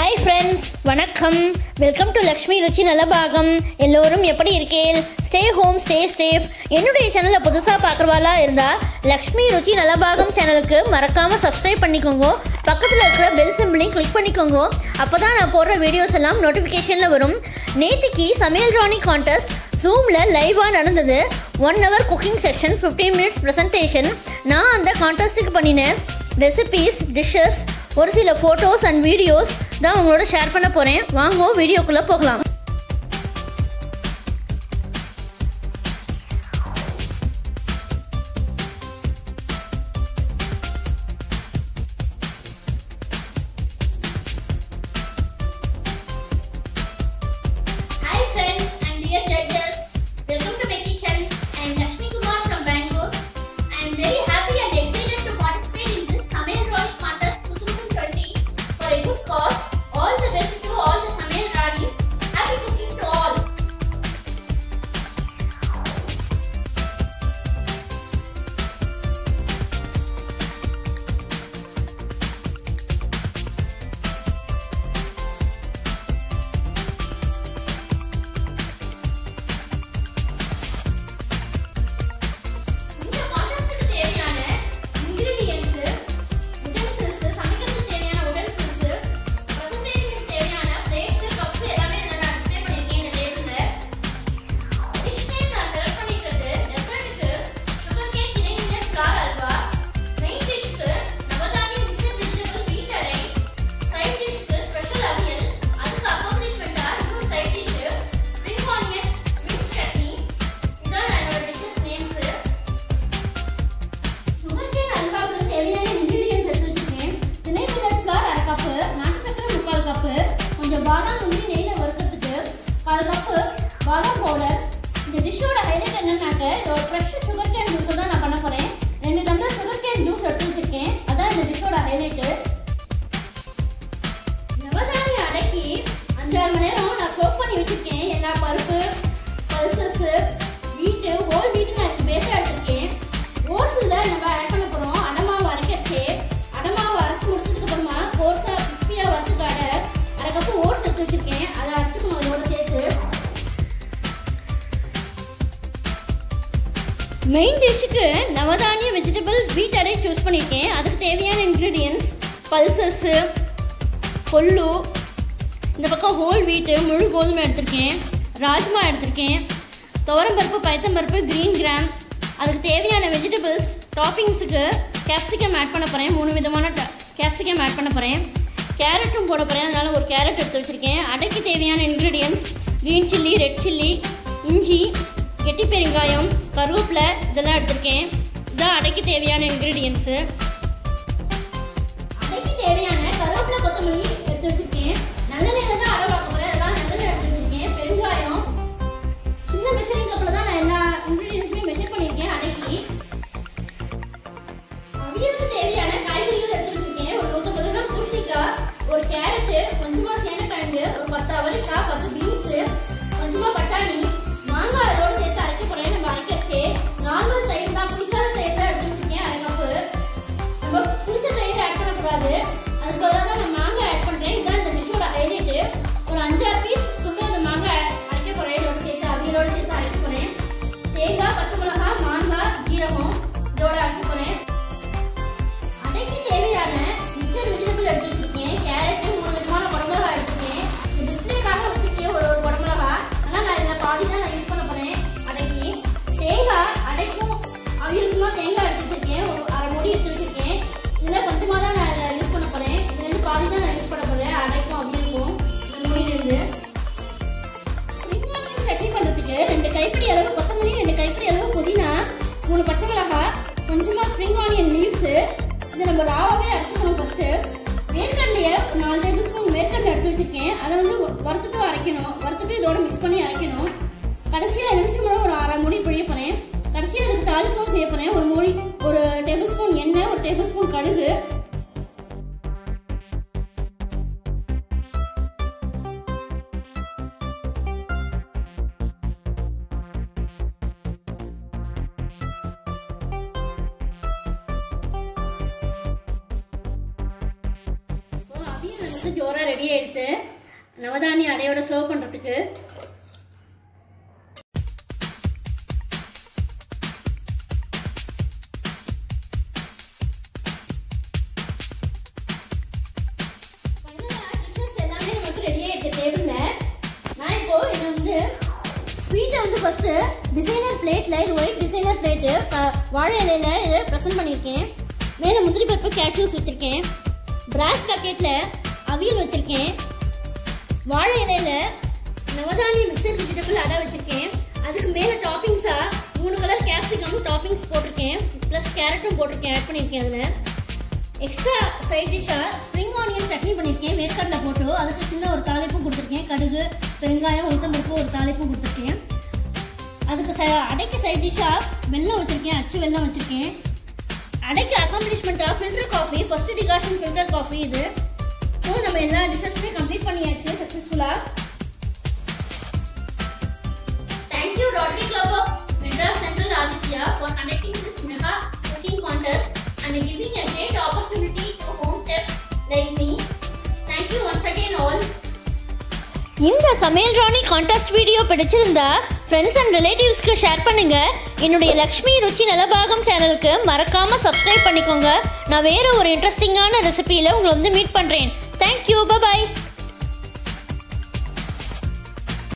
Hi friends வணக்கம் welcome to Lakshmi Ruchi Nalapaagam எல்லோரும் எப்படி இருக்கேள் ஸ்டே ஹோம் ஸ்டே சேஃப் என்னுடைய சேனலை புதுசாக பார்க்குறவாளா இருந்தால் லக்ஷ்மி ருச்சி நலபாகம் சேனலுக்கு மறக்காமல் சப்ஸ்கிரைப் பண்ணிக்கோங்க பக்கத்தில் இருக்கிற பெல் சிம்பிளையும் கிளிக் பண்ணிக்கோங்க அப்போ தான் நான் போடுற வீடியோஸ் எல்லாம் நோட்டிஃபிகேஷனில் வரும் நேத்திக்கு சமையல் ராணி கான்டெஸ்ட் ஜூமில் லைவாக நடந்தது one hour cooking session 15 minutes presentation நான் அந்த கான்டெஸ்ட்டுக்கு பண்ணினேன் ரெசிபீஸ் டிஷ்ஷஸ் ஒரு சில ஃபோட்டோஸ் அண்ட் வீடியோஸ் தான் உங்களோட ஷேர் பண்ண போகிறேன் வாங்க வீடியோக்குள்ளே போகலாம் Hi friends and dear judges, welcome to my kitchen. I am Lakshmi Kumar from Bangalore. I am very happy and excited to participate in this Samayal Rani contest 2020 for a good cause. All the best to all the Samayal Radis. Happy cooking to all. இந்த கான்டெஸ்ட்டுக்கு தேவையான ingredients, utensils, சமைக்கிறதுக்கு தேவையான utensils, presentation-க்கு தேவையான plates, cups எல்லாமே இதுல நான் display பண்ணிருக்கேன் இந்த table-ல. Dish name நான் select பண்ணிருக்கிறது dessert-க்கு sugarcane திணை millet flour halwa. Main dish-க்கு நவதானிய mixed vegetable wheat அடை. Side dish-க்கு special அவியல். அதுக்கு accompaniment-ஆ இன்னொரு side dish, spring onion mixed chutney. இதான் என்னோட dishes names. சுகர்கேன் அல்வாவுக்கு தேவையான இன்கிரீடியன்ஸ் எடுத்து வச்சிருக்கேன் திணை மில்லட் ஃப்ளார் அரை கப்பு நாட்டு சக்கரை முக்கால் கப்பு கொஞ்சம் பாதாம் முந்தி நெய்யில் வறுக்கிறதுக்கு கால் கப்பு பாதாம் பவுடர் இந்த டிஷ்ஷோட ஹைலைட் என்னன்னாக்க இதோட ஃப்ரெஷ் சுகர் கேன் ஜூஸ் தான் நான் பண்ண போகிறேன் ரெண்டு டம்ளர் சுகர் கேன் ஜூஸ் எடுத்து வச்சிருக்கேன் அதான் இந்த டிஷ்ஷோட ஹைலைட்டு நவதானிய அடக்கி அஞ்சாறு மணி நேரம் நான் சோப் பண்ணி வச்சிருக்கேன் எல்லா பருப்பு பல்சஸ் வீட்டு ஹோல் வீட்டு நான் இதுக்கு பேஸாக எடுத்திருக்கேன் ஓட்ஸில் நம்ம ஆட் பண்ண போகிறோம் அடமாவு அரைக்கிறச்சே அடமாவு அரைச்சி முடிச்சதுக்கு அப்புறமா கோர்ஸாக கிறிஸ்பியாக வறுத்துக்கு அடை அரை கப்பு ஓட்ஸ் எடுத்து வச்சிருக்கேன் அதை அரைச்சிக்கணும் இதோட சேர்த்து மெயின் டிஷ்ஷுக்கு நவதானிய வெஜிடபிள் வீட் அடை சூஸ் பண்ணியிருக்கேன் அதுக்கு தேவையான இன்க்ரீடியன்ஸ் பல்சஸ்ஸு கொள்ளு இந்த பக்கம் ஹோல் வீட்டு முழு கோதுமை எடுத்திருக்கேன் ராஜ்மா எடுத்திருக்கேன் துவரம்பருப்பு பயத்தம்பருப்பு க்ரீன் கிராம் அதுக்கு தேவையான வெஜிடபிள்ஸ் டாப்பிங்ஸுக்கு கேப்சிகம் ஆட் பண்ண போகிறேன் மூணு விதமான கேப்சிகம் ஆட் பண்ண போகிறேன் கேரட்டும் போட போகிறேன் அதனால் ஒரு கேரட் எடுத்து வச்சுருக்கேன் அடைக்கு தேவையான ingredients green chilli red chilli இஞ்சி கெட்டி பெருங்காயம் கருவேப்பிலை இதெல்லாம் எடுத்திருக்கேன் இதான் அடைக்கு தேவையான இன்க்ரீடியன்ஸு அடைக்கு தேவையான கருவேப்பிலை கொத்தமல்லி எடுத்து வச்சிருக்கேன் நல்லெண்ணெயில தான் அரை பார்க்க போறேன் அதெல்லாம் நல்லெண்ணெய் எடுத்து வச்சிருக்கேன் பெருங்காயம் சின்ன மெஷரிங் கப்பில் தான் நான் எல்லா இன்க்ரீடியன்ஸுமே மெஷர் பண்ணியிருக்கேன் அடைக்கி அவியலுக்கு தேவையான காய்கறிகள் எடுத்து வச்சிருக்கேன் ஒரு நூற்றம்பது கிராம் பூசணிக்காய் ஒரு கேரட்டு கொஞ்சமா சேனக்கிழங்கு ஒரு பத்து அவரைக்காய் பத்து பீன்ஸு கொஞ்சமா பட்டாணி மாங்காய் அதோட சேர்த்து அரைக்க போறேன் நம்ம அரைக்கச்சே நார்மல் தயிர் தான் புளிக்காத தயிர் தான் எடுத்து வச்சிருக்கேன் அரை கப்பு நம்ம புளிச்ச தயிர் ஆட் பண்ணக்கூடாது அது பதிலாக தான் நான் மாங்காய் ஆட் பண்ணுறேன் இதுதான் இந்த டிஷ்ஷோட ஹைலைட்டு ஒரு அஞ்சாறு பீஸ் சுட்டு அந்த மாங்காய் அரைக்க போகிறேன் இதோட சேர்த்து அவியலோட சேர்த்து அரைக்க போகிறேன் தேங்காய் பச்சை மிளகாய் மாங்காய் ஜீரகம் இதோட அரைக்க போகிறேன் அடைக்கு தேவையான மிக்சர் வெஜிடபிள் எடுத்து வச்சிருக்கேன் கேரட் மூணு விதமான குடமிளகா எடுத்திருக்கேன் இந்த டிஸ்பிளேக்காக வச்சிருக்கேன் ஒரு ஒரு குடமிளகா ஆனால் நான் இதில் பாதி தான் நான் யூஸ் பண்ண போகிறேன் அடைக்கு தேங்காய் அடைக்கும் அவியலுக்குமா தேங்காய் எடுத்து வச்சிருக்கேன் ஒரு அரை மூடி எடுத்து வச்சிருக்கேன் இதில் கொஞ்சமாக தான் நான் இதில் யூஸ் பண்ண போகிறேன் இதுலேருந்து பாதி தான் நான் யூஸ் பண்ண போகிறேன் அடைக்கும் அவியலுக்கும் இந்த மூடியிலேருந்து வெங்காயம் சட்னி பண்ணுறதுக்கு ரெண்டு கைப்பிடி அளவு கொத்தமல்லி ரெண்டு கைப்பிடி அளவு புதினா மூணு பச்சை மிளகாய் கொஞ்சமாக ஸ்ப்ரிங் ஆனியன் லீவ்ஸு இதை நம்ம ராவாவே அரைச்சிக்கணும் ஃபஸ்ட்டு வேர்க்கடலையை ஒரு நாலு டேபிள் ஸ்பூன் வேர்க்கடலை எடுத்து வச்சிருக்கேன் அதை வந்து வறுத்துட்டு அரைக்கணும் வறுத்துட்டு இதோட மிக்ஸ் பண்ணி அரைக்கணும் கடைசியாக எலுமிச்சம்பழம் ஒரு அரை மூடி பிழிய போகிறேன் கடைசியாக அதுக்கு தாளிக்கவும் செய்ய போகிறேன் ஒரு மூடி ஒரு டேபிள் ஸ்பூன் எண்ணெய் ஒரு டேபிள் ஸ்பூன் கடுகு அவியல் பிரேக்ஃபாஸ்ட் ஜோரா ரெடி ஆயிடுத்து நவதானிய அடையோட சர்வ் பண்றதுக்கு எல்லாமே நமக்கு ரெடி ஆயிடுச்சு டேபிள்ல நான் இப்போ இதை வந்து ஸ்வீட்டை வந்து ஃபர்ஸ்ட் டிசைனர் பிளேட்ல இது ஒயிட் டிசைனர் பிளேட்டு வாழை இலையில இதை ப்ரெசென்ட் பண்ணியிருக்கேன் மேலே முந்திரி பருப்பு கேஷ்யூஸ் வச்சிருக்கேன் பிராஸ் பாக்கெட்ல அவியல் வச்சிருக்கேன் வாழை இலையில நவதானிய மிக்சர் வெஜிடபிள் அடை வச்சிருக்கேன் அதுக்கு மேலே டாப்பிங்ஸா மூணு கலர் கேப்சிகம் டாப்பிங்ஸ் போட்டிருக்கேன் ப்ளஸ் கேரட்டும் போட்டிருக்கேன் ஆட் பண்ணியிருக்கேன் அதில் எக்ஸ்ட்ரா சைட் டிஷ்ஷாக ஸ்ப்ரிங் ஆனியன் சட்னி பண்ணியிருக்கேன் வேர்க்கடலை போட்டு அதுக்கு சின்ன ஒரு தாளிப்பும் கொடுத்துருக்கேன் கடுகு பெருங்காயம் உளுத்தம்பருப்பு ஒரு தாளிப்பும் கொடுத்துருக்கேன் அதுக்கு ச அடைக்கு சைட் டிஷ்ஷாக வெல்லம் வச்சுருக்கேன் அச்சு வெல்லம் வச்சுருக்கேன் அடைக்கு அக்காம்ப்ளிஷ்மெண்ட்டாக filter coffee first decoction filter coffee இது ஸோ நம்ம எல்லா டிஷ்ஷஸுமே கம்ப்ளீட் பண்ணியாச்சு சக்ஸஸ்ஃபுல்லாக Thank you, Rotary Club of Madras Central Aditya, for conducting this mega cooking contest and giving a great opportunity to home chefs like me. Thank you once again all. இந்த சமையல் ராணி contest video பிடிச்சிருந்தா friends and ரிலேட்டிவ்ஸ்க்கு share பண்ணுங்க என்னுடைய லக்ஷ்மி ருச்சி நலபாகம் சேனலுக்கு மறக்காம subscribe பண்ணிக்கோங்க நான் வேற ஒரு இன்ட்ரெஸ்டிங்கான ரெசிபியில் உங்களை வந்து மீட் பண்ணுறேன் தேங்க்யூ பபாய்